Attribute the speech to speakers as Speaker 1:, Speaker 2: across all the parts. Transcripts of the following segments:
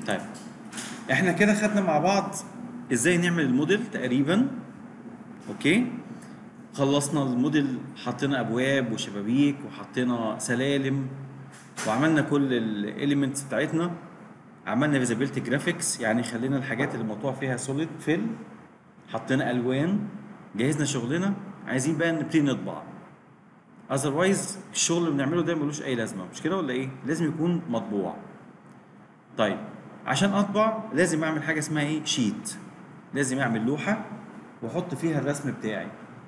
Speaker 1: طيب احنا كده خدنا مع بعض ازاي نعمل الموديل تقريبا اوكي خلصنا الموديل حطينا ابواب وشبابيك وحطينا سلالم وعملنا كل الاليمنتس بتاعتنا عملنا فيزابيلتي جرافيكس يعني خلينا الحاجات اللي مقطوع فيها سوليد فيل حطينا الوان جهزنا شغلنا عايزين بقى نبتدي نطبع اذروايز الشغل اللي بنعمله ده ملوش اي لازمه مش كده ولا ايه لازم يكون مطبوع طيب عشان اطبع لازم اعمل حاجه اسمها ايه شيت لازم اعمل لوحه واحط فيها الرسم بتاعي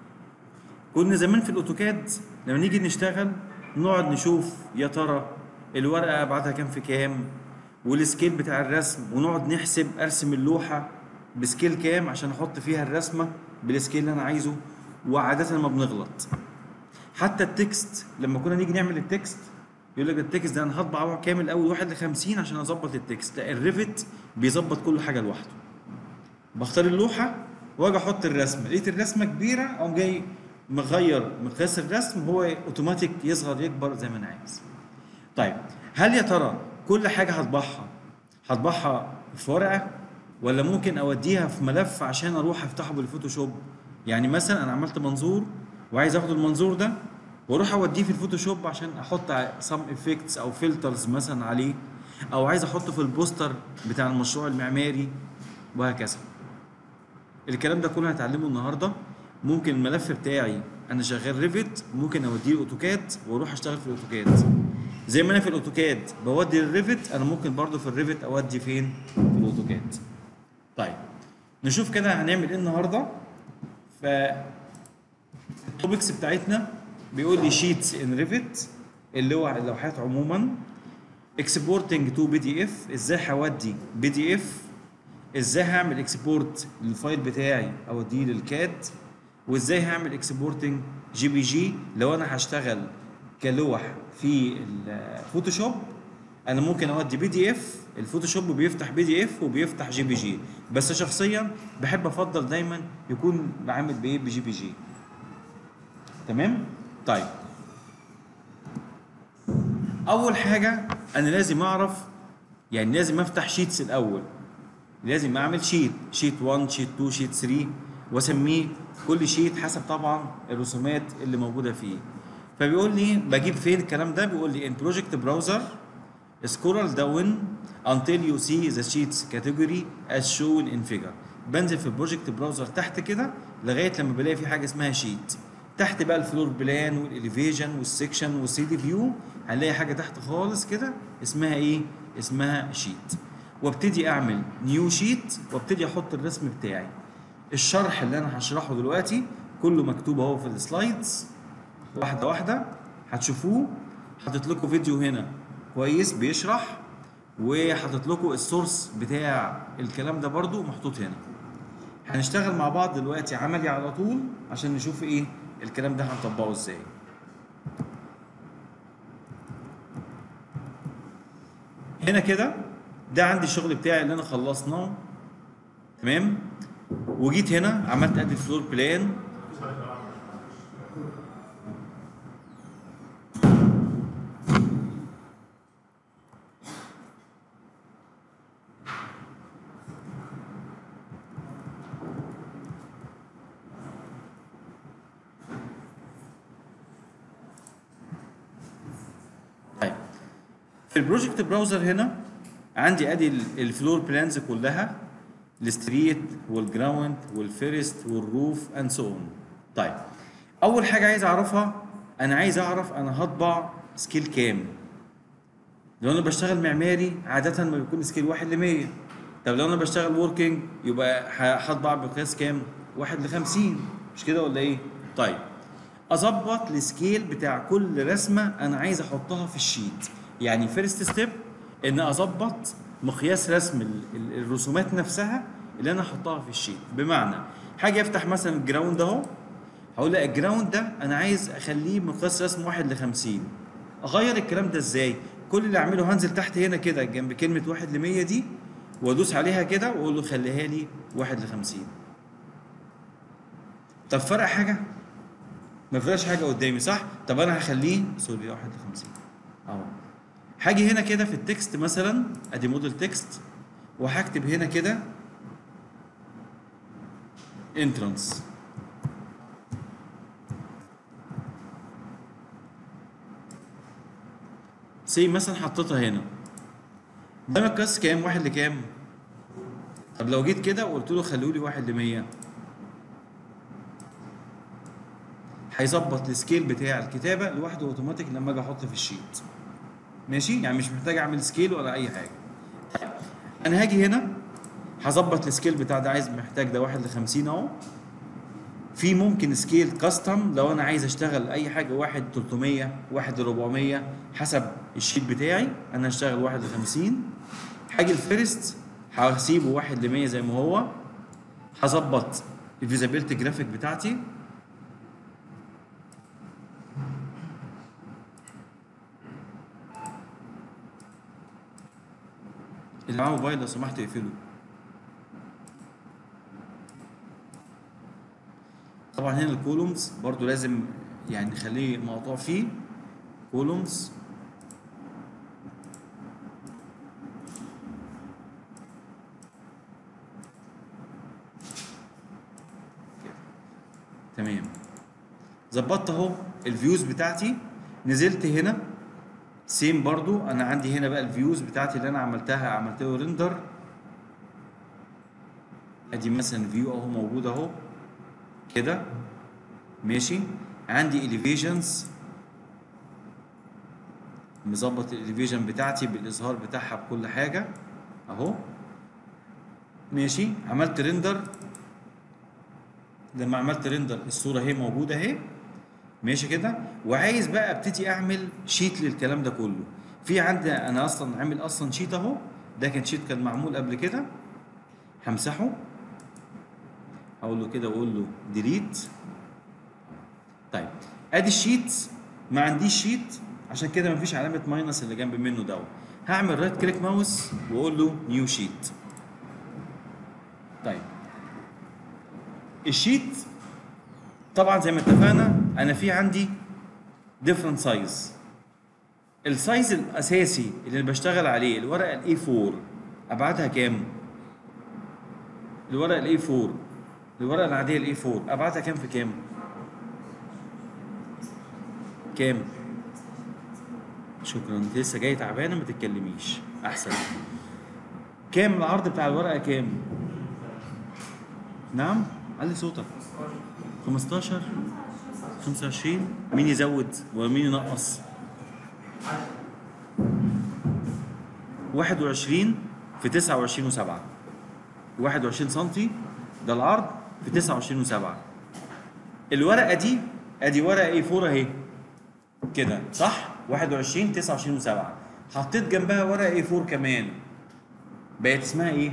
Speaker 1: كنا زمان في الاوتوكاد لما نيجي نشتغل نقعد نشوف يا ترى الورقه ابعادها كام في كام والسكيل بتاع الرسم ونقعد نحسب ارسم اللوحه بسكيل كام عشان احط فيها الرسمه بالسكيل اللي انا عايزه وعاده ما بنغلط حتى التكست لما كنا نيجي نعمل التكست يقول لك التكست ده انا هطبع كامل اول واحد ل 50 عشان اظبط التكست لا الريفت بيظبط كل حاجه لوحده بختار اللوحه واجي احط الرسمه لقيت الرسمه كبيره اقوم جاي مغير مقياس الرسم هو اوتوماتيك يصغر يكبر زي ما انا عايز طيب هل يا ترى كل حاجه هطبعها هطبعها في ورقه ولا ممكن اوديها في ملف عشان اروح افتحه بالفوتوشوب يعني مثلا انا عملت منظور وعايز اخد المنظور ده واروح اوديه في الفوتوشوب عشان احط سم افكتس او فلترز مثلا عليه او عايز احطه في البوستر بتاع المشروع المعماري وهكذا الكلام ده كله هتعلمه النهارده ممكن الملف بتاعي انا شغال ريفت ممكن اوديه الاوتوكاد واروح اشتغل في الاوتوكاد زي ما انا في الاوتوكاد بودي الريفت انا ممكن برضو في الريفت اودي فين في الاوتوكاد طيب نشوف كده هنعمل ايه النهارده ف التوبكس بتاعتنا بيقول لي شيتس ان ريفت اللي هو اللوحات عموما اكسبورتنج تو بي دي اف ازاي هودي بي دي اف ازاي هعمل اكسبورت للفايل بتاعي اوديه للكاد وازاي هعمل اكسبورتنج جي بي جي لو انا هشتغل كلوح في الفوتوشوب انا ممكن اودي بي دي اف الفوتوشوب بيفتح بي دي اف وبيفتح جي بي جي بس شخصيا بحب افضل دايما يكون بعمل بايه بجي بي جي تمام طيب اول حاجه انا لازم اعرف يعني لازم افتح شيتس الاول لازم اعمل شيت شيت 1 شيت 2 شيت 3 واسميه كل شيت حسب طبعا الرسومات اللي موجوده فيه فبيقول لي بجيب فين الكلام ده بيقول لي ان بروجكت براوزر scroll down until you see the sheets category as shown in figure بنزل في البروجكت براوزر تحت كده لغايه لما بلاقي في حاجه اسمها شيت تحت بقى الفلور بلان والاليفيجن والسكشن والسي دي فيو هنلاقي حاجه تحت خالص كده اسمها ايه اسمها شيت وابتدي اعمل نيو شيت وابتدي احط الرسم بتاعي الشرح اللي انا هشرحه دلوقتي كله مكتوب اهو في السلايدز واحده واحده هتشوفوه حاطط لكم فيديو هنا كويس بيشرح وحاطط لكم السورس بتاع الكلام ده برضو محطوط هنا هنشتغل مع بعض دلوقتي عملي على طول عشان نشوف ايه الكلام ده هنطبقه ازاي هنا كده ده عندي الشغل بتاعي اللي انا خلصناه تمام وجيت هنا عملت ادي الفلور بلان طيب في البروجكت براوزر هنا عندي ادي ال- الفلور بلانز كلها الستريت والجراوند والفيرست والروف اند سو اون طيب اول حاجه عايز اعرفها انا عايز اعرف انا هطبع سكيل كام لو انا بشتغل معماري عاده ما بيكون سكيل 1 ل 100 طب لو انا بشتغل وركينج يبقى ه- هطبع بقياس كام 1 ل 50 مش كده ولا ايه طيب اظبط السكيل بتاع كل رسمه انا عايز احطها في الشيت يعني فيرست ستيب ان اظبط مقياس رسم ال- ال- الرسومات نفسها اللي انا احطها في الشيت بمعنى حاجه افتح مثلا الجراوند اهو هقول لا الجراوند ده انا عايز اخليه مقياس رسم 1 ل 50 اغير الكلام ده ازاي كل اللي اعمله هنزل تحت هنا كده جنب كلمه 1 ل 100 دي وادوس عليها كده واقول له خليها لي 1 ل 50 طب فرق حاجه ما فرقش حاجه قدامي صح طب انا هخليه سوري 1 ل 50 اهو هاجي هنا كده في التكست مثلا ادي موديل تكست وهكتب هنا كده entrance سي مثلا حطيتها هنا ده مقياس كام واحد لكام طب لو جيت كده وقلت له خلوا لي واحد ل 100 هيظبط السكيل بتاع الكتابه لوحده اوتوماتيك لما اجي احط في الشيت ماشي يعني مش محتاج اعمل سكيل ولا اي حاجه طيب انا هاجي هنا هظبط السكيل بتاع ده عايز محتاج ده واحد ل 50 اهو في ممكن سكيل كاستم لو انا عايز اشتغل اي حاجه واحد 300 واحد 400 حسب الشيت بتاعي انا هشتغل واحد ل 50 هاجي الفيرست هسيبه واحد ل 100 زي ما هو هظبط الفيزابيلتي جرافيك بتاعتي اللي معاه موبايل لو سمحت اقفله طبعا هنا الكولومز برضو لازم يعني نخليه مقطوع فيه كولومز تمام ظبطت اهو الفيوز بتاعتي نزلت هنا سيم برضو انا عندي هنا بقى الفيوز بتاعتي اللي انا عملتها عملت له ريندر ادي مثلا فيو اهو موجود اهو كده ماشي عندي اليفيجنز مظبط الاليفيجن بتاعتي بالاظهار بتاعها بكل حاجه اهو ماشي عملت ريندر لما عملت ريندر الصوره اهي موجوده اهي ماشي كده وعايز بقى ابتدي اعمل شيت للكلام ده كله في عندي انا اصلا عامل اصلا شيت اهو ده كان شيت كان معمول قبل كده همسحه هقول له كده واقول له ديليت طيب ادي الشيت ما عنديش شيت عشان كده مفيش علامه ماينس اللي جنب منه ده هعمل رايت كليك ماوس واقول له نيو شيت طيب الشيت طبعا زي ما اتفقنا انا في عندي ديفرنت سايز السايز الاساسي اللي بشتغل عليه الورقه الاي 4 ابعادها كام الورقه الاي 4 الورقه العاديه الاي 4 ابعادها كام في كام كام شكرا انت لسه جاي تعبانه ما تتكلميش احسن كام العرض بتاع الورقه كام نعم علي صوتك 15 25 مين يزود ومين ينقص 21 في 29 و7 21 سم ده العرض في 29 و7 الورقه دي ادي ورقه ايه 4 اهي كده صح 21 29 و7 حطيت جنبها ورقه ايه 4 كمان بقت اسمها ايه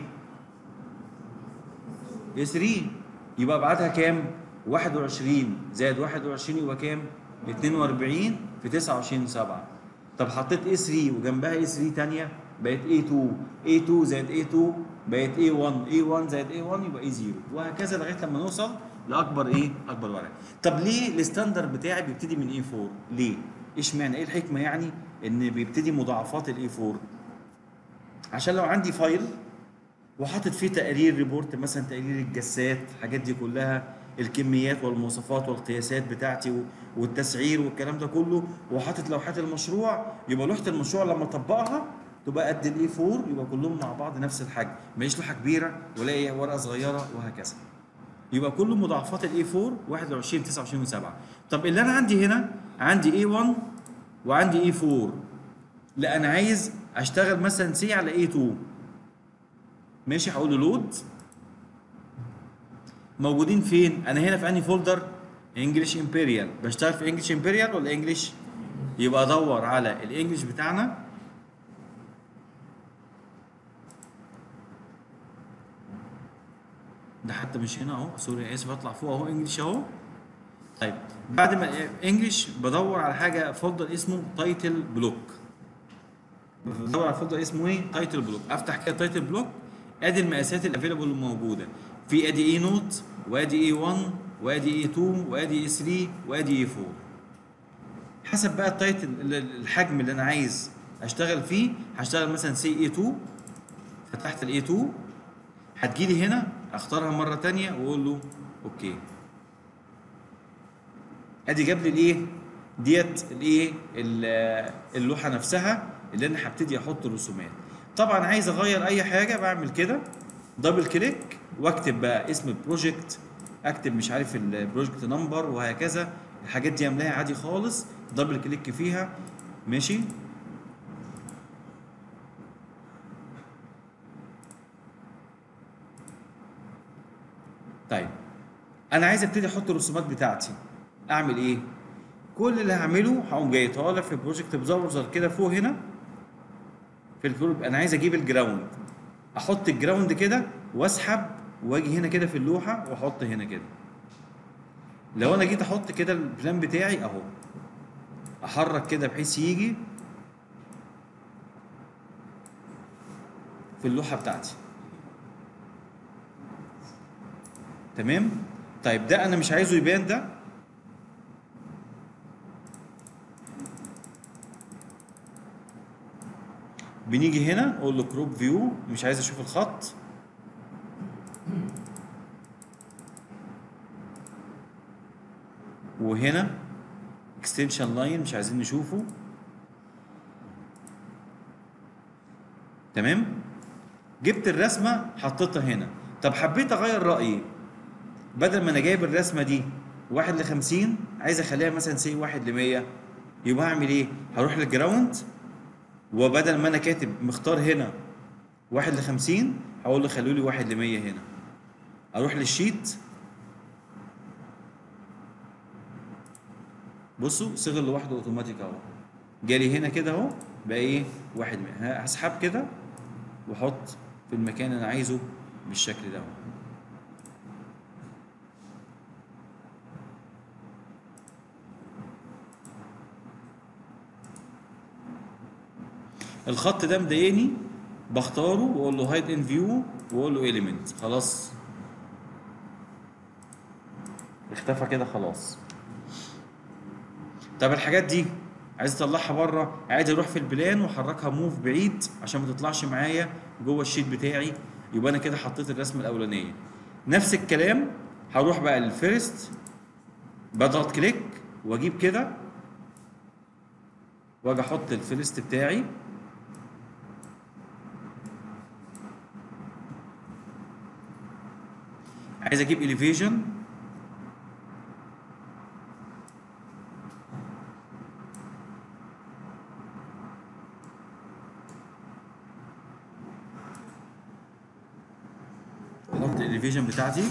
Speaker 1: ايه 3 يبقى ابعادها كام 21 زائد 21 يبقى كام 42 في 29 7 طب حطيت اي 3 وجنبها اي 3 ثانيه بقت اي 2 اي 2 زائد اي 2 بقت اي 1 اي 1 زائد اي 1 يبقى اي 0 وهكذا لغايه لما نوصل لاكبر ايه اكبر ورقه طب ليه الستاندر بتاعي بيبتدي من اي 4 ليه ايش معنى ايه الحكمه يعني ان بيبتدي مضاعفات الاي 4 عشان لو عندي فايل وحاطط فيه تقرير ريبورت مثلا تقرير الجسات الحاجات دي كلها الكميات والمواصفات والقياسات بتاعتي والتسعير والكلام ده كله وحاطط لوحات المشروع يبقى لوحه المشروع لما اطبقها تبقى قد الاي 4 يبقى كلهم مع بعض نفس الحجم ماليش لوحه كبيره ولا إيه ورقه صغيره وهكذا يبقى كله مضاعفات الاي 4 21 29 و7 طب اللي انا عندي هنا عندي اي 1 وعندي اي 4 لا انا عايز اشتغل مثلا سي على اي 2 ماشي هقول له لود موجودين فين انا هنا في انهي فولدر انجلش امبيريال بشتغل في انجلش امبيريال ولا انجلش يبقى ادور على الانجلش بتاعنا ده حتى مش هنا اهو سوري اسف اطلع فوق اهو انجلش اهو طيب بعد ما انجلش بدور على حاجه فولدر اسمه تايتل بلوك بدور على فولدر اسمه ايه تايتل بلوك افتح كده تايتل بلوك ادي المقاسات الافيلابل الموجوده في ادي اي نوت وادي اي 1 وادي اي 2 وادي اي 3 وادي اي 4 حسب بقى التايتل الحجم اللي انا عايز اشتغل فيه هشتغل مثلا سي اي 2 فتحت الاي 2 هتجيلي هنا اختارها مره تانية واقول له اوكي ادي جاب لي الايه ديت الايه ال- اللوحه نفسها اللي انا هبتدي احط الرسومات طبعا عايز اغير اي حاجه بعمل كده دبل كليك واكتب بقى اسم البروجكت اكتب مش عارف البروجكت نمبر وهكذا الحاجات دي املاها عادي خالص دبل كليك فيها ماشي طيب انا عايز ابتدي احط الرسومات بتاعتي اعمل ايه كل اللي هعمله هقوم جاي طالع في بروجكت براوزر كده فوق هنا في الجروب انا عايز اجيب الجراوند احط الجراوند كده واسحب واجي هنا كده في اللوحه واحط هنا كده لو انا جيت احط كده البلان بتاعي اهو احرك كده بحيث يجي في اللوحه بتاعتي تمام طيب ده انا مش عايزه يبان ده بنيجي هنا اقول له كروب فيو مش عايز اشوف الخط وهنا اكستنشن لاين مش عايزين نشوفه تمام جبت الرسمه حطيتها هنا طب حبيت اغير رايي بدل ما انا جايب الرسمه دي واحد ل 50 عايز اخليها مثلا سي واحد ل 100 يبقى هعمل ايه؟ هروح للجراوند وبدل ما انا كاتب مختار هنا واحد ل 50 هقول له خلوا لي واحد ل 100 هنا اروح للشيت بصوا صغر لوحده اوتوماتيك اهو جالي هنا كده اهو بقى ايه واحد ل 100 هسحب كده واحط في المكان اللي انا عايزه بالشكل ده اهو الخط ده مضايقني بختاره واقول له هايد ان فيو واقول له اليمنت خلاص اختفى كده خلاص طب الحاجات دي عايز اطلعها بره عادي اروح في البلان واحركها موف بعيد عشان ما تطلعش معايا جوه الشيت بتاعي يبقى انا كده حطيت الرسمه الاولانيه نفس الكلام هروح بقى للفيرست بضغط كليك واجيب كده واجي احط الفيرست بتاعي عايز اجيب اليفيشن احط الاليفيشن بتاعتي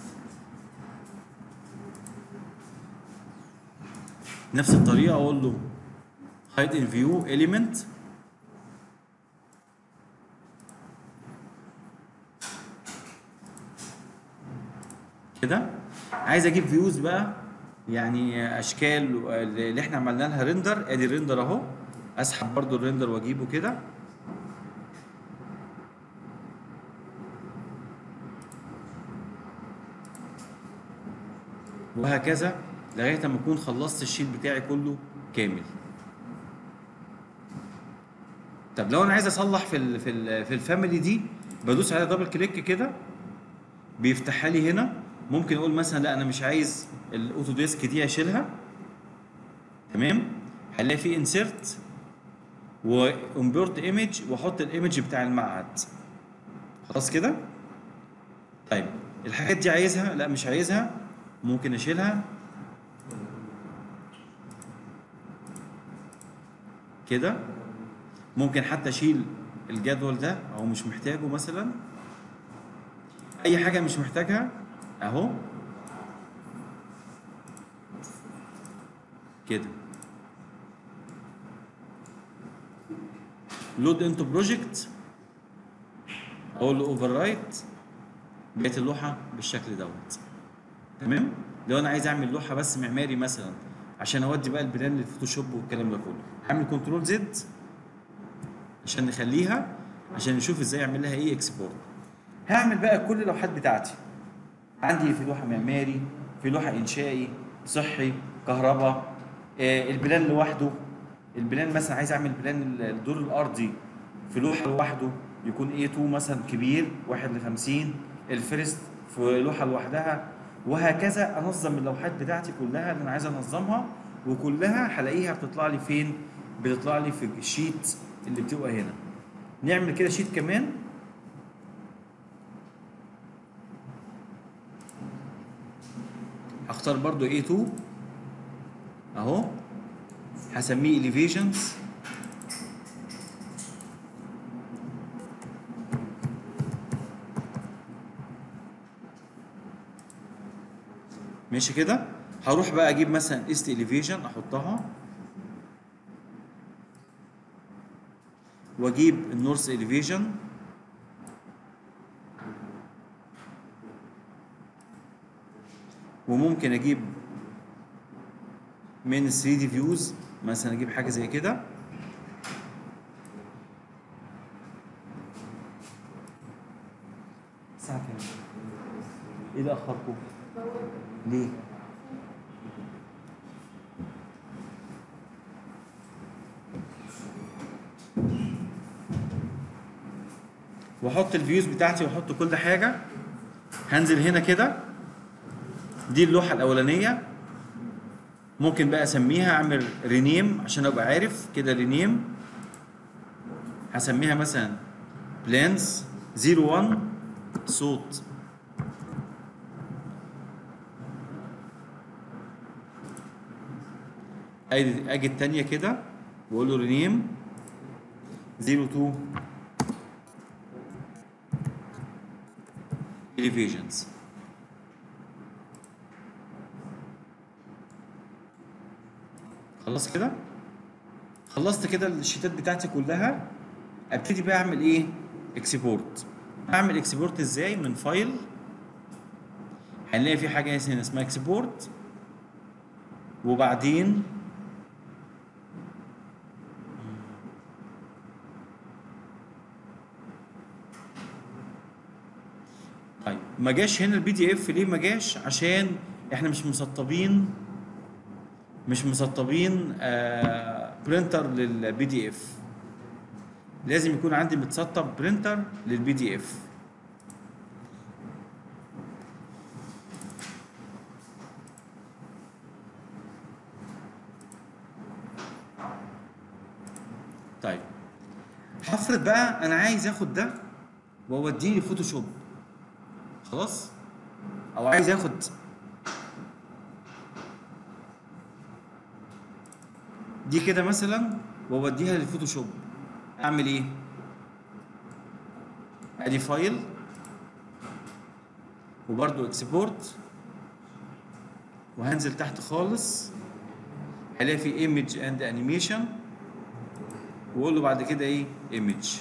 Speaker 1: نفس الطريقه اقول له هايد ان فيو اليمنت كده عايز اجيب فيوز بقى يعني اشكال اللي احنا عملنا لها ريندر ادي الريندر اهو اسحب برضو الريندر واجيبه كده وهكذا لغايه ما اكون خلصت الشيت بتاعي كله كامل طب لو انا عايز اصلح في ال في ال في الفاميلي دي بدوس عليها دبل كليك كده بيفتحها لي هنا ممكن اقول مثلا لا انا مش عايز الاوتو ديسك دي اشيلها تمام هلاقي في انسيرت وامبورت ايمج واحط الايمج بتاع المعهد خلاص كده طيب الحاجات دي عايزها لا مش عايزها ممكن اشيلها كده ممكن حتى اشيل الجدول ده او مش محتاجه مثلا اي حاجه مش محتاجها اهو كده لود انتو بروجكت اقول له اوفر رايت بقت اللوحه بالشكل دوت تمام لو انا عايز اعمل لوحه بس معماري مثلا عشان اودي بقى البلان للفوتوشوب والكلام ده كله هعمل كنترول زد عشان نخليها عشان نشوف ازاي اعمل لها ايه اكسبورت هعمل بقى كل اللوحات بتاعتي عندي في لوحه معماري في لوحه انشائي صحي كهرباء آه البلان لوحده البلان مثلا عايز اعمل بلان الدور الارضي في لوحه لوحده يكون A2 مثلا كبير 1 ل 50 الفيرست في لوحه لوحدها وهكذا انظم اللوحات بتاعتي كلها اللي انا عايز انظمها وكلها هلاقيها بتطلع لي فين؟ بتطلع لي في الشيت اللي بتبقى هنا. نعمل كده شيت كمان هختار برضو A2 اهو هسميه elevations ماشي كده هروح بقى اجيب مثلا است elevation احطها واجيب النورث elevation وممكن اجيب من 3 دي فيوز مثلا اجيب حاجه زي كده الساعه كام ايه اللي اخركم ليه واحط الفيوز بتاعتي واحط كل حاجه هنزل هنا كده دي اللوحه الاولانيه ممكن بقى اسميها اعمل رينيم عشان ابقى عارف كده رينيم هسميها مثلا بلانز 01 صوت اجي اجي التانية كده واقول له رينيم 02 elevations خلاص كده خلصت كده الشيتات بتاعتي كلها ابتدي بقى اعمل ايه اكسبورت اعمل اكسبورت ازاي من فايل هنلاقي في حاجه هنا اسمها اكسبورت وبعدين طيب ما جاش هنا البي دي اف ليه ما جاش عشان احنا مش مسطبين مش مسطبين آه برينتر للبي دي اف لازم يكون عندي متسطب برينتر للبي دي اف طيب هفرض بقى انا عايز اخد ده واوديه لفوتوشوب خلاص او عايز اخد دي كده مثلا واوديها للفوتوشوب اعمل ايه ادي فايل وبرده اكسبورت وهنزل تحت خالص هلاقي في ايمج اند انيميشن واقول له بعد كده ايه ايمج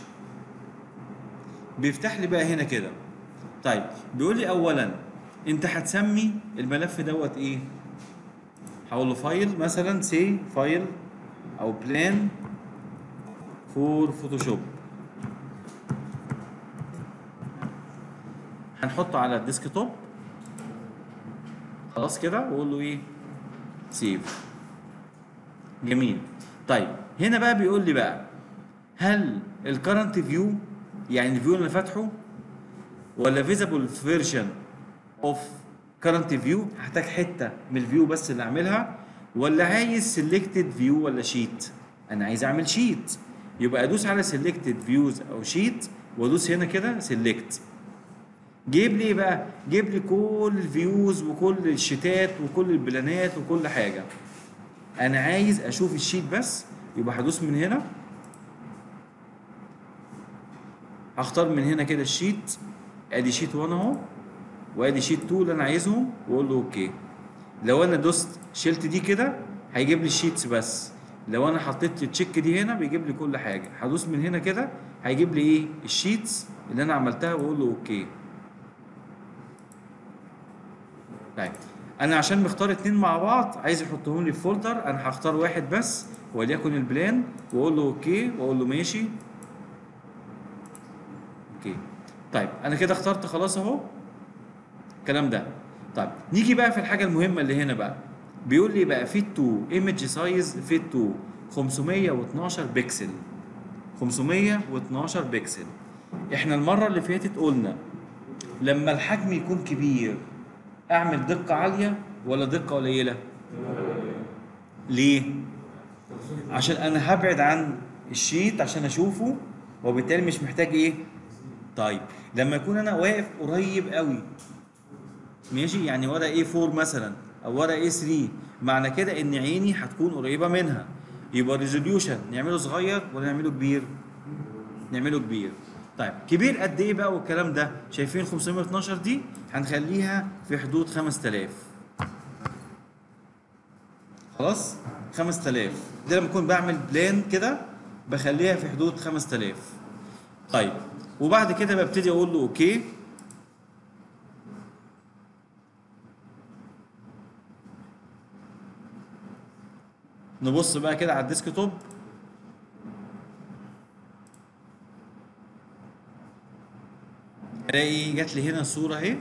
Speaker 1: بيفتح لي بقى هنا كده طيب بيقول لي اولا انت هتسمي الملف دوت ايه هقول له فايل مثلا سي فايل او بلان فور فوتوشوب هنحطه على الديسك توب خلاص كده واقول له ايه سيف جميل طيب هنا بقى بيقول لي بقى هل الكرنت فيو يعني الفيو اللي أنا فاتحه ولا فيزابل فيرجن اوف كرنت فيو هحتاج حته من الفيو بس اللي اعملها ولا عايز سيلكتد فيو ولا شيت انا عايز اعمل شيت يبقى ادوس على سيلكتد فيوز او شيت وادوس هنا كده سيلكت جيب لي إيه بقى جيب لي كل الفيوز وكل الشيتات وكل البلانات وكل حاجه انا عايز اشوف الشيت بس يبقى هدوس من هنا هختار من هنا كده الشيت ادي شيت 1 اهو وادي شيت 2 اللي انا عايزهم واقول له اوكي لو انا دوست شلت دي كده هيجيب لي الشيتس بس لو انا حطيت التشيك دي هنا بيجيب لي كل حاجه هدوس من هنا كده هيجيب لي ايه الشيتس اللي انا عملتها واقول له اوكي طيب انا عشان مختار اتنين مع بعض عايز يحطهم لي في فولدر انا هختار واحد بس وليكن البلان واقول له اوكي واقول له ماشي اوكي طيب انا كده اخترت خلاص اهو الكلام ده طيب نيجي بقى في الحاجه المهمه اللي هنا بقى بيقول لي بقى فيت تو ايمج سايز فيت تو 512 بكسل 512 بكسل احنا المره اللي فاتت قلنا لما الحجم يكون كبير اعمل دقه عاليه ولا دقه قليله ليه عشان انا هبعد عن الشيت عشان اشوفه وبالتالي مش محتاج ايه طيب لما يكون انا واقف قريب قوي ماشي يعني ورقه ايه 4 مثلا او ورقه ايه 3 معنى كده ان عيني هتكون قريبه منها يبقى ريزوليوشن نعمله صغير ولا نعمله كبير نعمله كبير طيب كبير قد ايه بقى والكلام ده شايفين 512 دي هنخليها في حدود 5000 خلاص 5000 ده لما اكون بعمل بلان كده بخليها في حدود 5000 طيب وبعد كده ببتدي اقول له اوكي نبص بقى كده على الديسك توب الاقي جات لي هنا الصوره اهي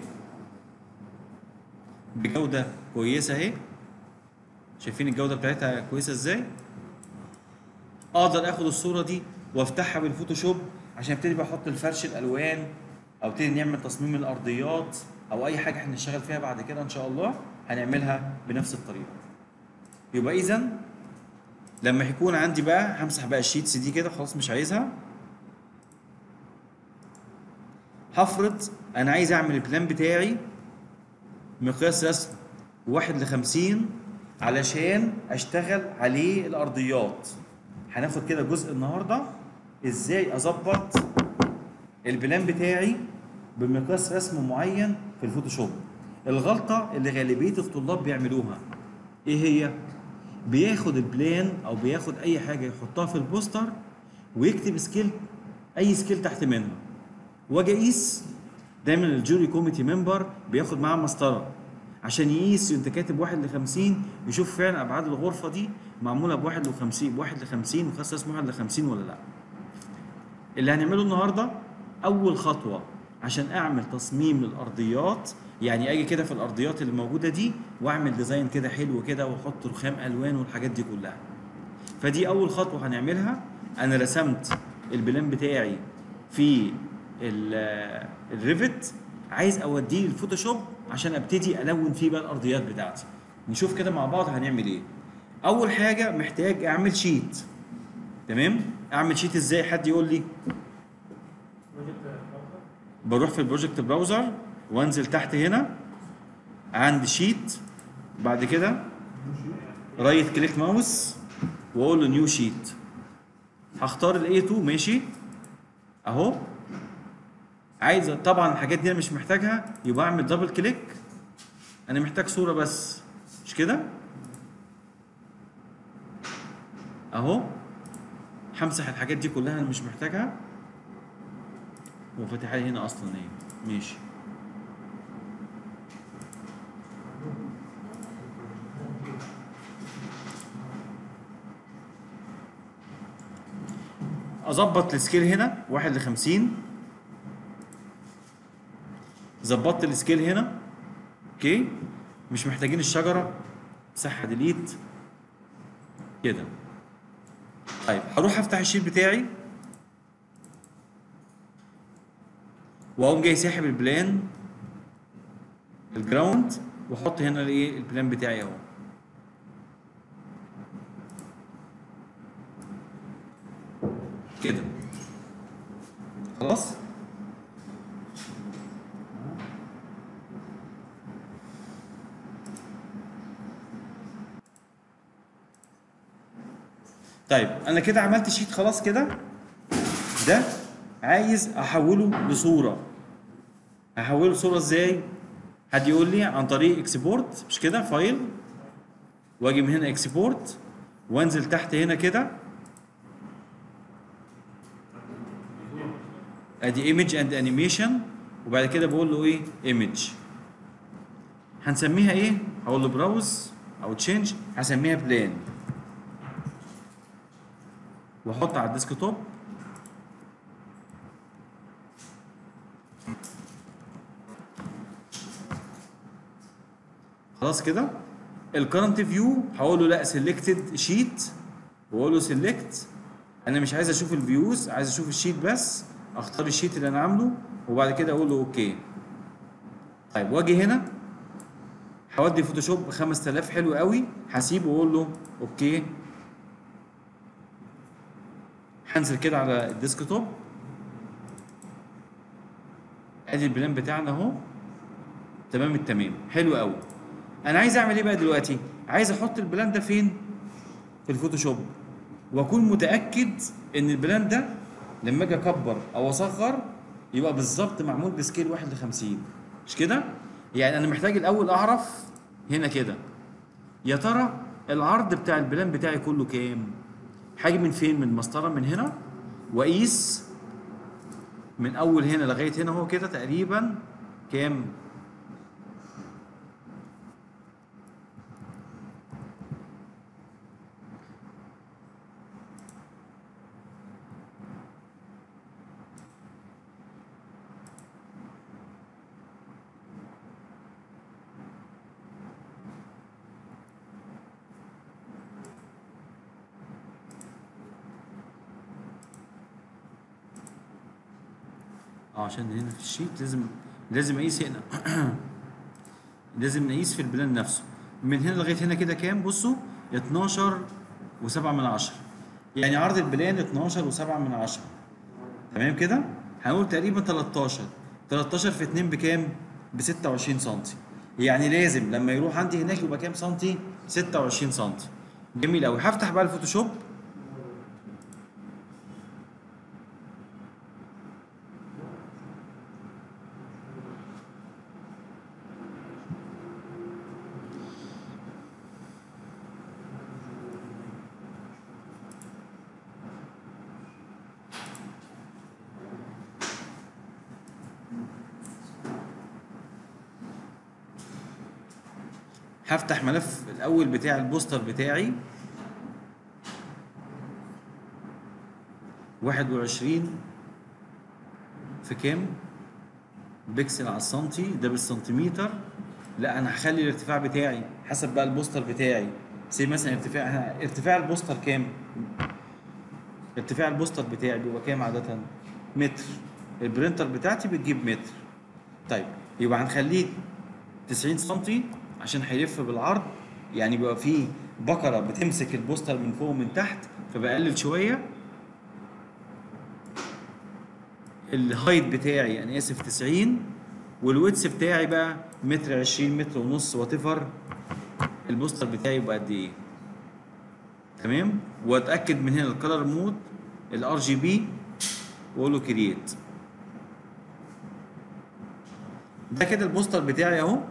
Speaker 1: بجوده كويسه اهي شايفين الجوده بتاعتها كويسه ازاي اقدر اخد الصوره دي وافتحها بالفوتوشوب عشان ابتدي بحط الفرش الالوان او ابتدي نعمل تصميم الارضيات او اي حاجه احنا نشتغل فيها بعد كده ان شاء الله هنعملها بنفس الطريقه يبقى اذا لما يكون عندي بقى همسح بقى الشيتس دي كده خلاص مش عايزها هفرض انا عايز اعمل البلان بتاعي مقياس رسم واحد لخمسين علشان اشتغل عليه الارضيات هناخد كده جزء النهارده ازاي اظبط البلان بتاعي بمقياس رسم معين في الفوتوشوب الغلطه اللي غالبيه الطلاب بيعملوها ايه هي بياخد البلان او بياخد اي حاجه يحطها في البوستر ويكتب سكيل اي سكيل تحت منها واجي اقيس دايما الجوري كوميتي ممبر بياخد معاه مسطره عشان يقيس انت كاتب واحد ل 50 يشوف فعلا ابعاد الغرفه دي معموله بواحد ل 50 بواحد ل 50 وخاصه اسمه واحد ل 50 ولا لا اللي هنعمله النهارده اول خطوه عشان اعمل تصميم للارضيات يعني اجي كده في الارضيات اللي موجوده دي واعمل ديزاين كده حلو كده واحط رخام الوان والحاجات دي كلها فدي اول خطوه هنعملها انا رسمت البلان بتاعي في ال- الريفت عايز اوديه الفوتوشوب عشان ابتدي الون فيه بقى الارضيات بتاعتي نشوف كده مع بعض هنعمل ايه اول حاجه محتاج اعمل شيت تمام اعمل شيت ازاي حد يقول لي بروح في البروجكت براوزر وانزل تحت هنا عند شيت بعد كده رايت كليك ماوس واقول له نيو شيت هختار الاي 2 ماشي اهو عايز طبعا الحاجات دي انا مش محتاجها يبقى اعمل دبل كليك انا محتاج صوره بس مش كده اهو همسح الحاجات دي كلها انا مش محتاجها هو فاتحها لي هنا اصلا ايه ماشي اظبط السكيل هنا واحد لخمسين ظبطت السكيل هنا اوكي مش محتاجين الشجره مسحها ديليت كده طيب هروح افتح الشيت بتاعي واقوم جاي ساحب البلان الجراوند واحط هنا الايه البلان بتاعي اهو كده خلاص طيب انا كده عملت شيت خلاص كده ده عايز احوله لصوره احوله لصوره ازاي حد يقول لي عن طريق اكسبورت مش كده فايل واجي من هنا اكسبورت وانزل تحت هنا كده ادي ايمج اند انيميشن وبعد كده بقول له ايه ايمج هنسميها ايه هقول له براوز او تشينج هسميها بلان واحط على الديسك توب خلاص كده الكرنت فيو هقول له لا سيلكتد شيت واقول له سيلكت انا مش عايز اشوف الفيوز عايز اشوف الشيت بس اختار الشيت اللي انا عامله وبعد كده اقول له اوكي طيب واجي هنا هودي فوتوشوب 5000 حلو قوي هسيبه واقول له اوكي هنزل كده على الديسكتوب ادي البلان بتاعنا اهو تمام التمام حلو قوي انا عايز اعمل ايه بقى دلوقتي عايز احط البلان ده فين في الفوتوشوب واكون متاكد ان البلان ده لما اجي اكبر او اصغر يبقى بالظبط معمول بسكيل 1 ل 50 مش كده يعني انا محتاج الاول اعرف هنا كده يا ترى العرض بتاع البلان بتاعي كله كام حاجه من فين من مسطره من هنا واقيس من اول هنا لغايه هنا هو كده تقريبا كام اه عشان هنا في الشيت لازم لازم اقيس هنا لازم نقيس في البلان نفسه من هنا لغايه هنا كده كام بصوا 12 و7 من عشرة يعني عرض البلان 12 و7 من عشرة تمام كده هنقول تقريبا 13 13 في 2 بكام ب 26 سم يعني لازم لما يروح عندي هناك يبقى كام سنتي 26 سم جميل قوي هفتح بقى الفوتوشوب هفتح ملف الاول بتاع البوستر بتاعي 21 في كام بكسل على السنتي ده بالسنتيمتر لا انا هخلي الارتفاع بتاعي حسب بقى البوستر بتاعي سي مثلا ارتفاع ارتفاع البوستر كام ارتفاع البوستر بتاعي بيبقى كام عاده متر البرينتر بتاعتي بتجيب متر طيب يبقى هنخليه 90 سم عشان هيلف بالعرض يعني بيبقى فيه بكره بتمسك البوستر من فوق ومن تحت فبقلل شويه الهايت بتاعي يعني اسف 90 والويتس بتاعي بقى متر 20 متر ونص وات البوستر بتاعي يبقى قد ايه تمام واتاكد من هنا الكلر مود الار جي بي واقول له كرييت ده كده البوستر بتاعي اهو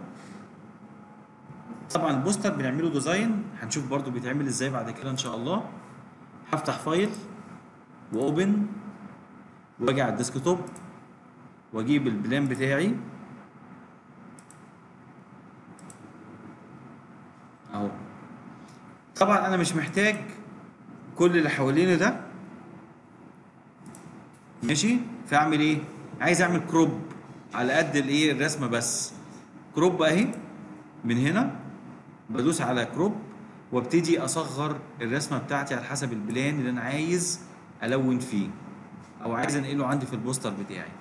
Speaker 1: طبعا البوستر بنعمله ديزاين هنشوف برضو بيتعمل ازاي بعد كده ان شاء الله هفتح فايل واوبن واجي على الديسكتوب واجيب البلان بتاعي اهو طبعا انا مش محتاج كل اللي حواليني ده ماشي فاعمل ايه عايز اعمل كروب على قد الايه الرسمه بس كروب اهي من هنا بدوس على كروب وابتدي اصغر الرسمه بتاعتي على حسب البلان اللي انا عايز الون فيه او عايز انقله عندي في البوستر بتاعي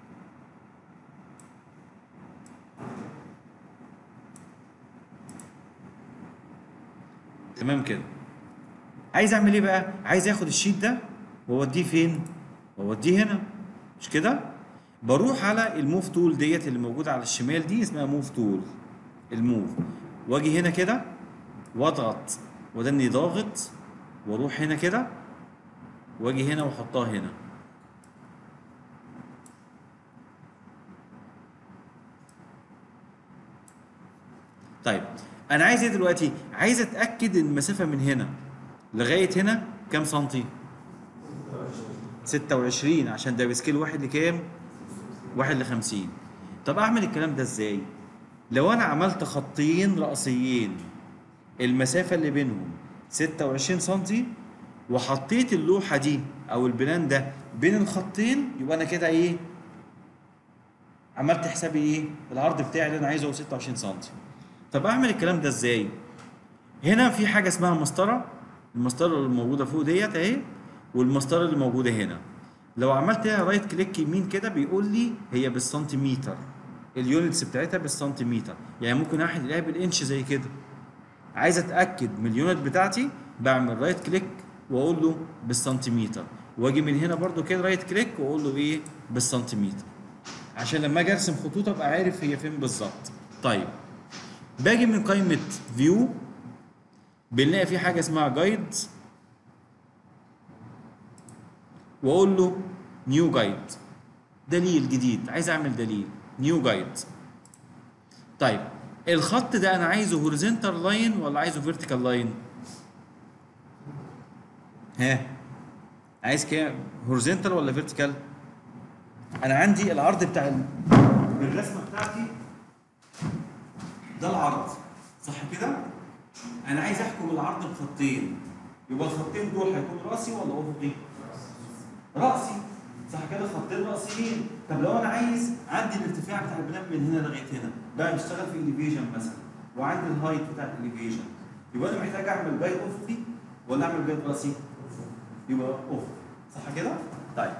Speaker 1: تمام كده عايز اعمل ايه بقى عايز اخد الشيت ده واوديه فين واوديه هنا مش كده بروح على الموف تول ديت اللي موجوده على الشمال دي اسمها موف تول الموف واجي هنا كده واضغط ودني ضاغط واروح هنا كده واجي هنا واحطها هنا طيب انا عايز ايه دلوقتي عايز اتاكد ان المسافه من هنا لغايه هنا كام سنتي 26 عشان ده بسكيل واحد لكام واحد ل 50 طب اعمل الكلام ده ازاي لو انا عملت خطين رأسيين المسافه اللي بينهم 26 سنتي وحطيت اللوحه دي او البلان ده بين الخطين يبقى انا كده ايه عملت حسابي ايه العرض بتاعي اللي انا عايزه هو 26 سنتي طب اعمل الكلام ده ازاي هنا في حاجه اسمها مسطره المسطره اللي موجوده فوق ديت اهي والمسطره اللي موجوده هنا لو عملت هنا رايت كليك يمين كده بيقول لي هي بالسنتيمتر اليونتس بتاعتها بالسنتيمتر يعني ممكن احد الاقيها بالانش زي كده عايز اتاكد من اليونت بتاعتي بعمل رايت كليك واقول له بالسنتيمتر واجي من هنا برضو كده رايت كليك واقول له ايه بالسنتيمتر عشان لما اجي ارسم خطوط ابقى عارف هي فين بالظبط طيب باجي من قائمه فيو بنلاقي في حاجه اسمها جايد واقول له نيو جايد دليل جديد عايز اعمل دليل نيو جايد طيب الخط ده انا عايزه هوريزونتال لاين ولا عايزه فيرتيكال لاين ها عايز كام هوريزونتال ولا فيرتيكال انا عندي العرض بتاع ال- الرسمه بتاعتي ده العرض صح كده انا عايز احكم العرض بخطين يبقى الخطين دول هيكونوا راسي ولا افقي راسي صح كده خطين راسيين طب لو انا عايز عندي الارتفاع بتاع البناء من هنا لغايه هنا بقى بشتغل في اليفيجن مثلا وعندي الهايت بتاع اليفيجن يبقى انا محتاج اعمل جايد افقي ولا اعمل جايد راسي يبقى افقي صح كده طيب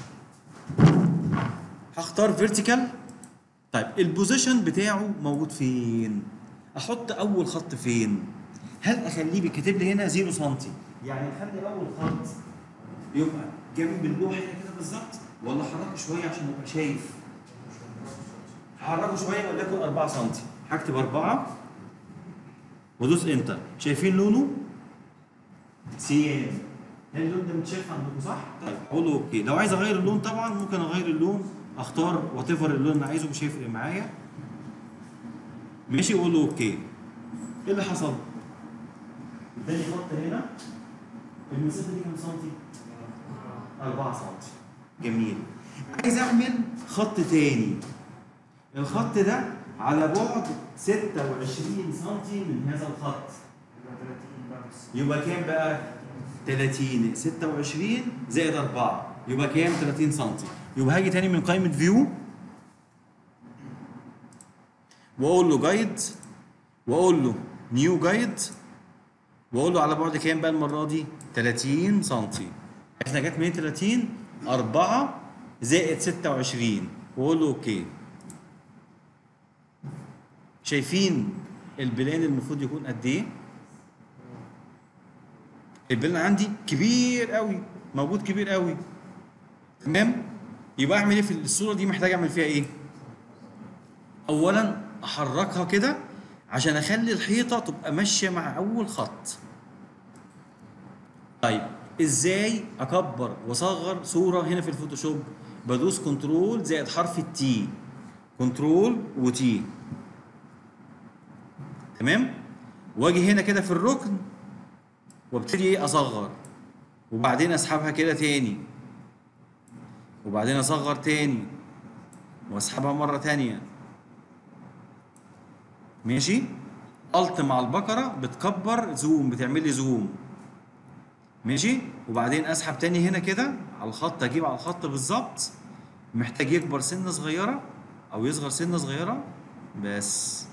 Speaker 1: هختار فيرتيكال طيب البوزيشن بتاعه موجود فين احط اول خط فين هل اخليه كاتب لي هنا 0 سم يعني اخلي اول خط يبقى جنب اللوحه هنا كده بالظبط ولا احركه شويه عشان ابقى شايف هحركه شويه وليكن 4 سم هكتب 4 وادوس انتر شايفين لونه سيان هل اللون ده متشاف عندكم صح؟ طيب اقول له اوكي لو عايز اغير اللون طبعا ممكن اغير اللون اختار وات ايفر اللون اللي عايزه مش هيفرق معايا ماشي اقول له اوكي ايه اللي حصل؟ اداني خط هنا المسافه دي كام سنتي؟ 4 سنتي جميل عايز اعمل خط تاني الخط ده على بعد 26 سنتي من هذا الخط يبقى كام بقى 30 26 زائد 4 يبقى كام 30 سنتي يبقى هاجي تاني من قائمه فيو واقول له جايد واقول له نيو جايد واقول له على بعد كام بقى المره دي 30 سنتي احنا جت منين 30 4 زائد 26 واقول له اوكي شايفين البلان المفروض يكون قد ايه البلان عندي كبير قوي موجود كبير قوي تمام يبقى اعمل ايه في الصوره دي محتاج اعمل فيها ايه اولا احركها كده عشان اخلي الحيطه تبقى ماشيه مع اول خط طيب ازاي اكبر واصغر صوره هنا في الفوتوشوب بدوس كنترول زائد حرف التي كنترول وتي تمام واجي هنا كده في الركن وابتدي ايه اصغر وبعدين اسحبها كده تاني وبعدين اصغر تاني واسحبها مره تانيه ماشي الت مع البقره بتكبر زوم بتعمل لي زوم ماشي وبعدين اسحب تاني هنا كده على الخط اجيب على الخط بالظبط محتاج يكبر سنه صغيره او يصغر سنه صغيره بس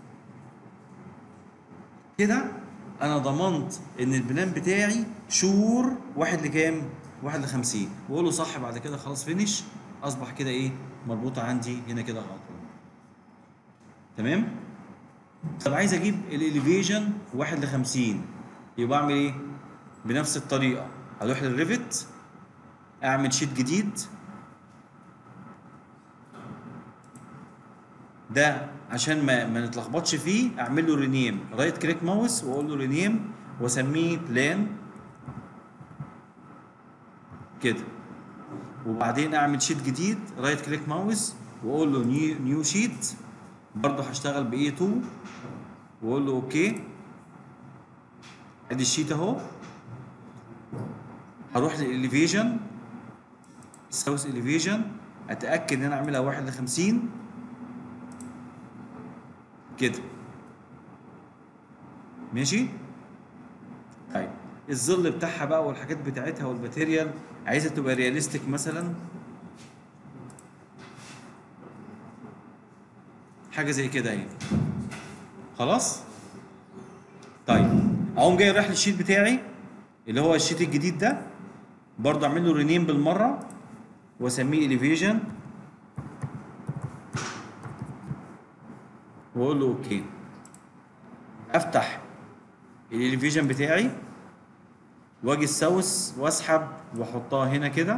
Speaker 1: كده انا ضمنت ان البلان بتاعي شور واحد لكام؟ واحد لخمسين واقول له صح بعد كده خلاص فينش اصبح كده ايه؟ مربوطه عندي هنا كده على طول. تمام؟ طب عايز اجيب الاليفيشن واحد لخمسين يبقى اعمل ايه؟ بنفس الطريقه هروح للريفت اعمل شيت جديد ده عشان ما ما نتلخبطش فيه اعمل له رينيم رايت كليك ماوس واقول له رينيم واسميه بلان كده وبعدين اعمل شيت جديد رايت كليك ماوس واقول له نيو نيو شيت برضه هشتغل باي 2 واقول له اوكي ادي الشيت اهو هروح للاليفيشن ساوث اليفيشن اتاكد ان انا اعملها 1 ل 50 كده ماشي طيب الظل بتاعها بقى والحاجات بتاعتها والماتيريال عايزها تبقى رياليستيك مثلا حاجه زي كده اهي خلاص طيب اقوم جاي رايح للشيت بتاعي اللي هو الشيت الجديد ده برضه اعمل له رينيم بالمره واسميه elevation واقول له اوكي افتح الاليفيجن بتاعي واجي الساوث واسحب واحطها هنا كده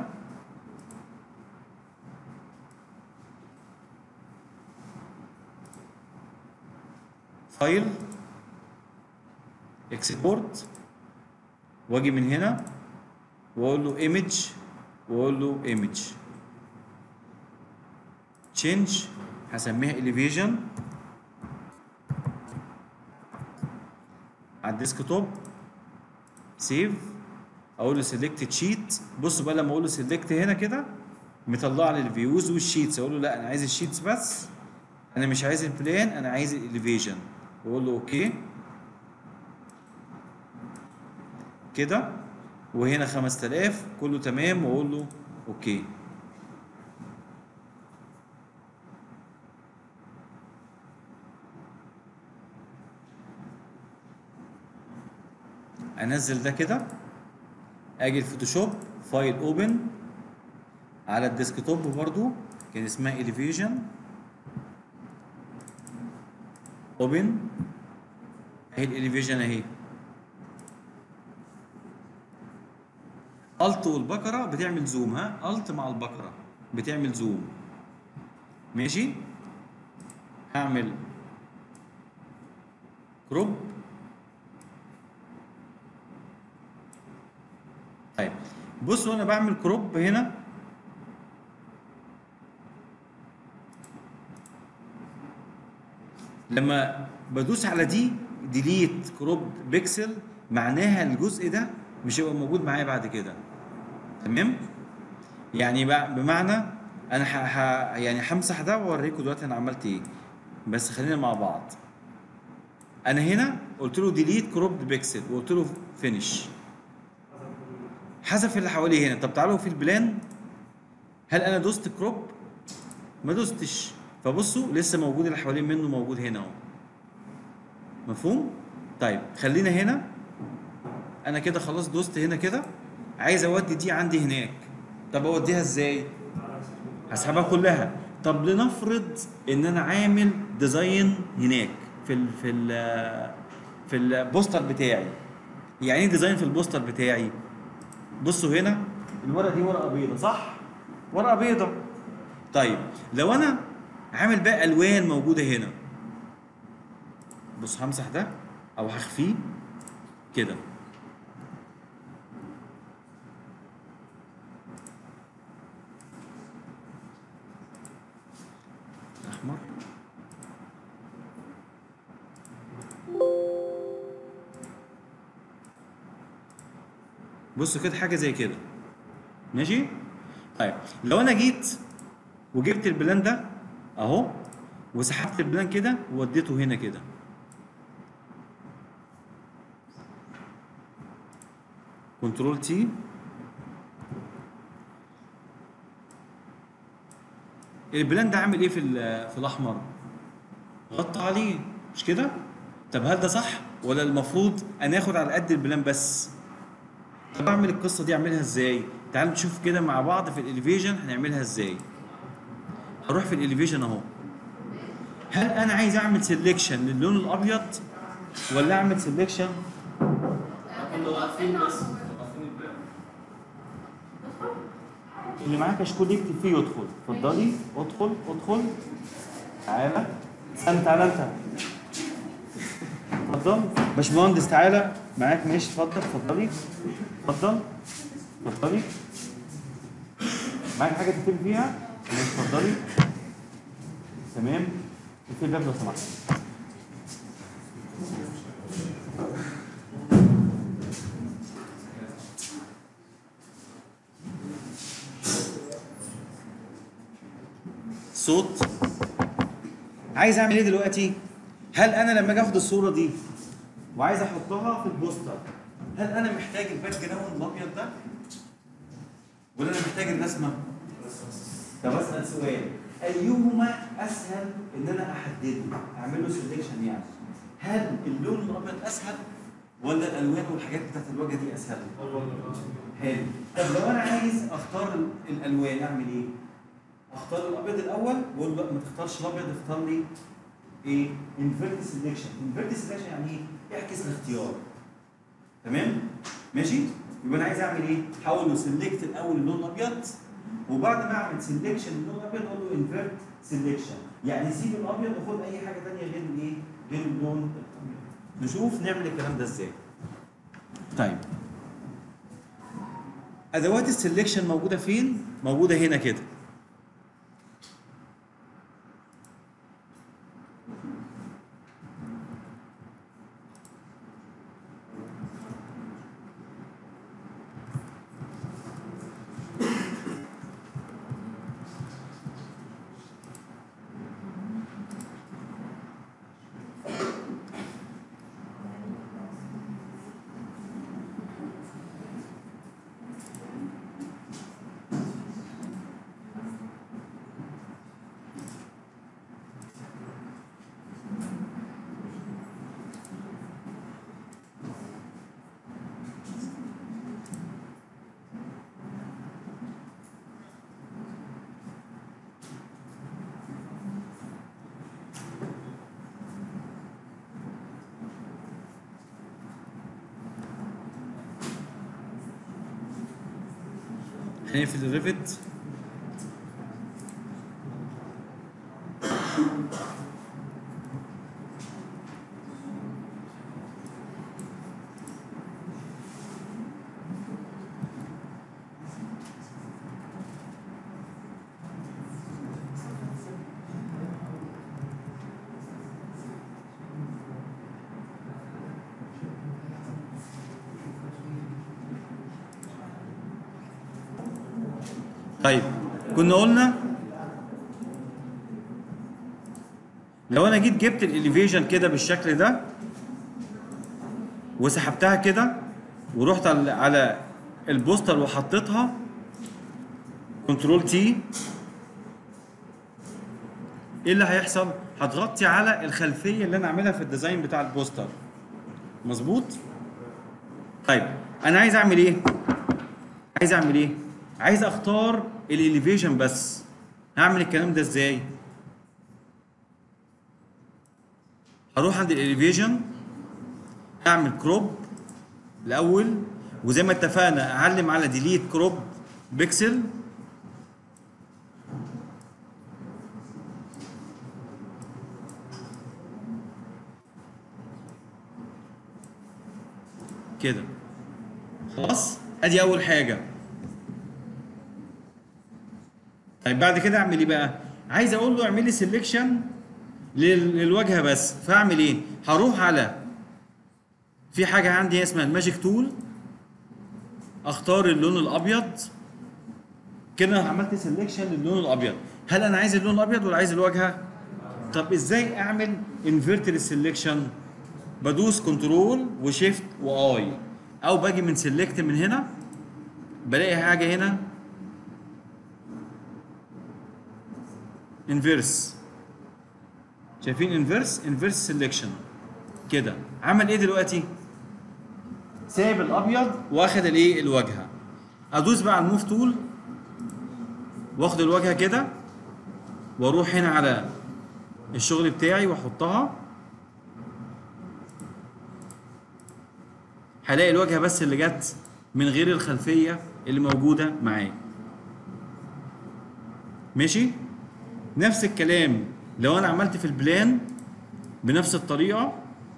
Speaker 1: فايل اكسبورت واجي من هنا واقول له ايمج واقول له ايمج تشينج هسميها elevation على الديسكتوب سيف اقول له سيلكت شيت بصوا بقى لما اقول له سيلكت هنا كده مطلع لي الفيوز والشيتس اقول له لا انا عايز الشيتس بس انا مش عايز البلان انا عايز الاليفيشن واقول له اوكي كده وهنا 5000 كله تمام واقول له اوكي انزل ده كده اجي الفوتوشوب فايل اوبن على الديسكتوب برضو كان اسمها اليفيجن اوبن اهي الاليفيجن اهي الت والبكره بتعمل زوم ها الت مع البكره بتعمل زوم ماشي هعمل كروب طيب بصوا انا بعمل كروب هنا لما بدوس على دي ديليت كروب بيكسل معناها الجزء ده مش هيبقى موجود معايا بعد كده تمام يعني بع- بمعنى انا ح... ح... يعني همسح ده واوريكم دلوقتي انا عملت ايه بس خلينا مع بعض انا هنا قلت له ديليت كروب بيكسل وقلت له فينيش حذف اللي حواليه هنا طب تعالوا في البلان هل انا دوست كروب ما دوستش فبصوا لسه موجود اللي حوالين منه موجود هنا اهو مفهوم طيب خلينا هنا انا كده خلاص دوست هنا كده عايز اودي دي عندي هناك طب اوديها ازاي هسحبها كلها طب لنفرض ان انا عامل ديزاين هناك في ال في ال في البوستر بتاعي يعني ايه ديزاين في البوستر بتاعي بصوا هنا الورقه دي ورقه بيضه صح ورقه بيضه طيب لو انا عامل بقى الوان موجوده هنا بص همسح ده او هخفيه كده احمر بصوا كده حاجه زي كده ماشي طيب لو انا جيت وجبت البلان ده اهو وسحبت البلان كده ووديته هنا كده كنترول تي البلان ده عامل ايه في ال- في الاحمر غطى عليه مش كده طب هل ده صح ولا المفروض انا اخد على قد البلان بس طب اعمل القصه دي اعملها ازاي تعالوا نشوف كده مع بعض في الاليفيجن هنعملها ازاي هروح في الاليفيجن اهو هل انا عايز اعمل سيلكشن للون الابيض ولا اعمل سيلكشن اللي معاه كشكول يكتب فيه يدخل اتفضلي ادخل ادخل تعالى استنى تعالى انت اتفضل باشمهندس تعالى معاك ماشي اتفضل اتفضلي اتفضل اتفضلي معاك حاجه تكتب فيها ماشي اتفضلي تمام اقفل الباب لو سمحت صوت عايز اعمل ايه دلوقتي هل انا لما اجي اخد الصوره دي وعايز احطها في البوستر هل انا محتاج الباك جراوند الابيض ده ولا انا محتاج الرسمه طب اسال سؤال ايهما اسهل ان انا احدده اعمل له سيلكشن يعني هل اللون الابيض اسهل ولا الالوان والحاجات بتاعت الواجهه دي اسهل حلو طب لو انا عايز اختار ال- الالوان اعمل ايه اختار الابيض الاول واقول له لا ما تختارش الابيض اختار لي ايه انفيرت سيلكشن انفيرت سيلكشن يعني ايه اعكس الاختيار تمام ماشي يبقى انا عايز اعمل ايه احول له سيلكت الاول اللون الابيض وبعد ما اعمل سيلكشن اللون الابيض اقول له انفيرت سيلكشن يعني سيب الابيض وخد اي حاجه ثانيه غير الايه غير اللون الابيض نشوف نعمل الكلام ده ازاي طيب ادوات السلكشن موجوده فين موجوده هنا كده هنقفل الريفت طيب كنا قلنا لو انا جيت جبت الاليفيشن كده بالشكل ده وسحبتها كده ورحت على على البوستر وحطيتها كنترول تي ايه اللي هيحصل؟ هتغطي على الخلفيه اللي انا عاملها في الديزاين بتاع البوستر مظبوط؟ طيب انا عايز اعمل ايه؟ عايز اعمل ايه؟ عايز اختار الاليفيشن بس هعمل الكلام ده ازاي؟ هروح عند الاليفيشن اعمل كروب الاول وزي ما اتفقنا اعلم على ديليت كروب بيكسل كده خلاص ادي اول حاجه طيب بعد كده اعمل ايه بقى عايز اقول له اعمل لي سيلكشن للواجهه بس فاعمل ايه هروح على في حاجه عندي اسمها الماجيك تول اختار اللون الابيض كده أنا عملت سيلكشن للون الابيض هل انا عايز اللون الابيض ولا عايز الواجهه طب ازاي اعمل انفيرت للسيلكشن بدوس كنترول وشيفت واي او باجي من سيلكت من هنا بلاقي حاجه هنا انفيرس شايفين انفيرس انفيرس سيلكشن كده عمل ايه دلوقتي سايب الابيض واخد الايه الواجهه ادوس بقى على الموف تول واخد الواجهه كده واروح هنا على الشغل بتاعي واحطها هلاقي الواجهه بس اللي جت من غير الخلفيه اللي موجوده معايا ماشي نفس الكلام لو انا عملت في البلان بنفس الطريقه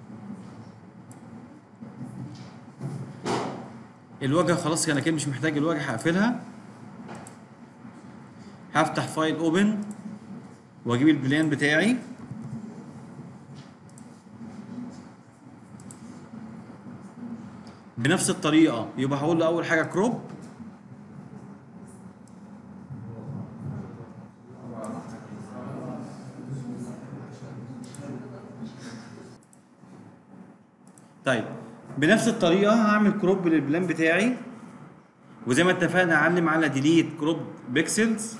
Speaker 1: الواجهه خلاص انا كده مش محتاج الواجهه هقفلها هفتح فايل اوبن واجيب البلان بتاعي بنفس الطريقه يبقى هقول له اول حاجه كروب طيب بنفس الطريقه هعمل كروب للبلان بتاعي وزي ما اتفقنا اعلم على ديليت كروب بيكسلز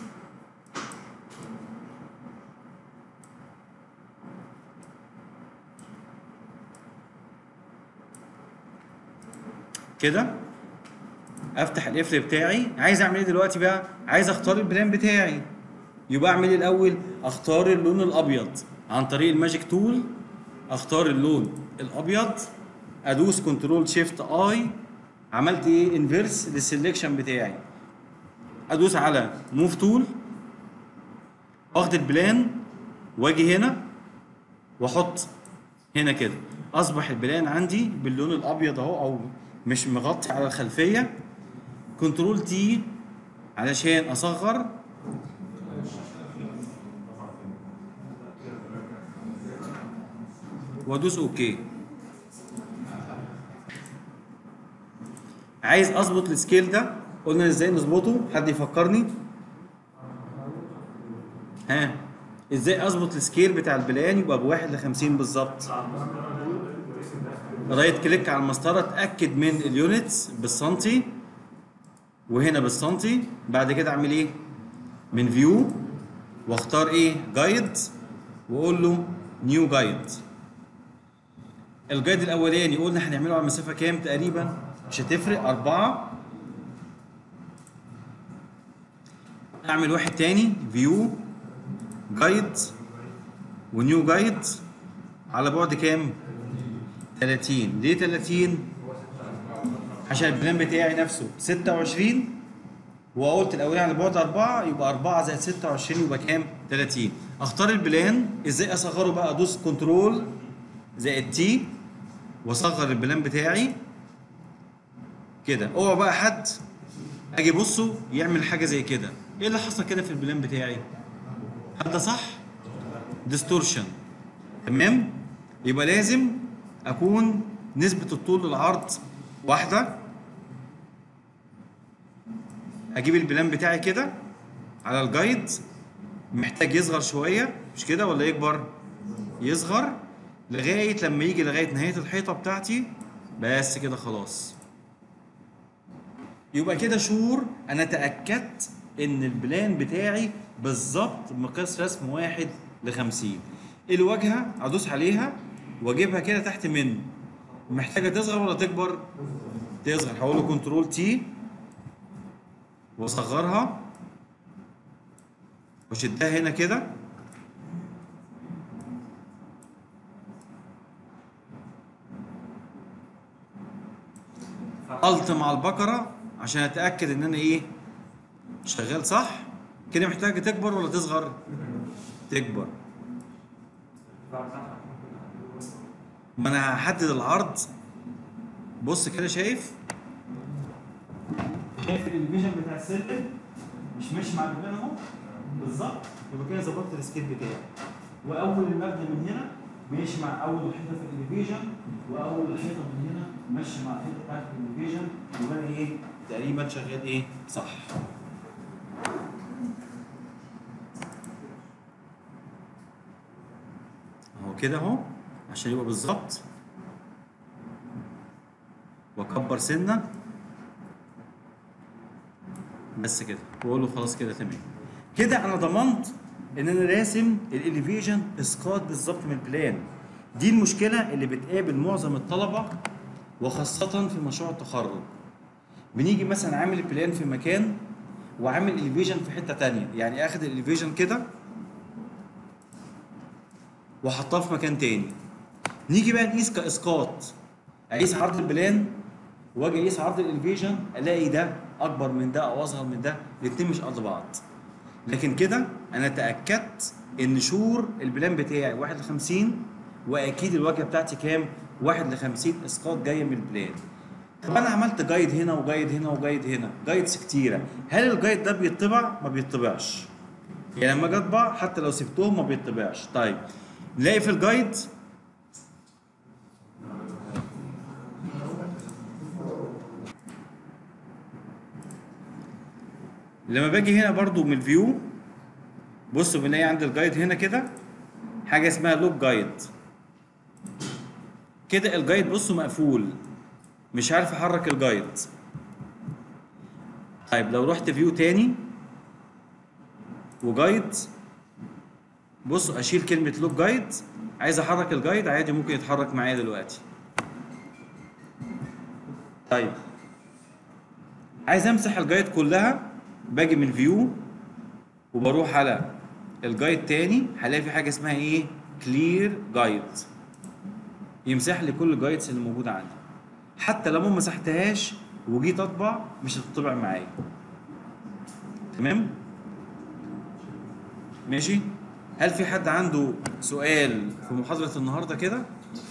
Speaker 1: كده افتح القفل بتاعي عايز اعمل ايه دلوقتي بقى عايز اختار البلان بتاعي يبقى اعمل ايه الاول اختار اللون الابيض عن طريق الماجيك تول اختار اللون الابيض ادوس كنترول شيفت اي عملت ايه انفيرس للسلكشن بتاعي ادوس على موف تول واخد البلان واجي هنا واحط هنا كده اصبح البلان عندي باللون الابيض اهو او مش مغطي على الخلفيه كنترول تي علشان اصغر وادوس اوكي عايز اظبط السكيل ده قلنا ازاي نظبطه حد يفكرني ها ازاي اظبط السكيل بتاع البلان يبقى بواحد لخمسين بالظبط رايت كليك على المسطره اتاكد من اليونتس بالسنتي وهنا بالسنتي بعد كده اعمل ايه من فيو واختار ايه جايد واقول له نيو جايد الجايد الاولاني قلنا هنعمله على مسافه كام تقريبا مش هتفرق أربعة أعمل واحد تاني فيو جايد ونيو جايد على بعد كام؟ 30 ليه 30 عشان البلان بتاعي نفسه 26 وقلت الاولاني على بعد 4 يبقى 4 زائد 26 يبقى كام 30 اختار البلان ازاي اصغره بقى ادوس كنترول زائد تي واصغر البلان بتاعي كده اوعى بقى حد اجي بصوا يعمل حاجه زي كده ايه اللي حصل كده في البلان بتاعي هل ده صح ديستورشن تمام يبقى لازم اكون نسبه الطول للعرض واحده اجيب البلان بتاعي كده على الجايد محتاج يصغر شويه مش كده ولا يكبر يصغر لغايه لما يجي لغايه نهايه الحيطه بتاعتي بس كده خلاص يبقى كده شور انا تاكدت ان البلان بتاعي بالظبط مقياس رسم واحد لخمسين الواجهه ادوس عليها واجيبها كده تحت منه محتاجه تصغر ولا تكبر تصغر هقول له كنترول تي واصغرها واشدها هنا كده الت مع البقره عشان اتاكد ان انا ايه شغال صح كده محتاجه تكبر ولا تصغر تكبر ما انا هحدد العرض بص كده شايف شايف الفيجن بتاع السلم مش ماشي مع البلان اهو بالظبط يبقى كده ظبطت السكيل بتاعي واول المبنى من هنا ماشي مع اول حته في الاليفيجن واول حته من هنا ماشي مع الحته بتاعت الاليفيجن يبقى انا ايه تقريبا شغال ايه صح اهو كده اهو عشان يبقى بالظبط واكبر سنه بس كده واقول له خلاص كده تمام كده انا ضمنت ان انا راسم الاليفيجن اسقاط بالظبط من البلان دي المشكله اللي بتقابل معظم الطلبه وخاصه في مشروع التخرج بنيجي مثلا عامل البلان في مكان وعامل الاليفيجن في حته تانية يعني اخد الاليفيجن كده واحطها في مكان تاني نيجي بقى نقيس كاسقاط اقيس عرض البلان واجي اقيس عرض الاليفيجن الاقي ده اكبر من ده او اصغر من ده الاتنين مش قد بعض لكن كده انا تاكدت ان شور البلان بتاعي 1 ل 50 واكيد الواجهه بتاعتي كام 1 ل 50 اسقاط جايه من البلان طب انا عملت جايد هنا وجايد هنا وجايد هنا جايدز كتيره هل الجايد ده بيطبع ما بيطبعش يعني لما اجي اطبع حتى لو سبتهم ما بيطبعش طيب نلاقي في الجايد لما باجي هنا برضو من الفيو بصوا بنلاقي عند الجايد هنا كده حاجه اسمها لوك جايد كده الجايد بصوا مقفول مش عارف احرك الجايد طيب لو رحت فيو تاني وجايد بصوا اشيل كلمه لوك جايد عايز احرك الجايد عادي ممكن يتحرك معايا دلوقتي طيب عايز امسح الجايد كلها باجي من فيو وبروح على الجايد تاني هلاقي في حاجه اسمها ايه كلير جايد يمسح لي كل الجايدز اللي موجوده عندي حتى لو ما مسحتهاش وجيت اطبع مش هتطبع معايا تمام ماشي هل في حد عنده سؤال في محاضره النهارده كده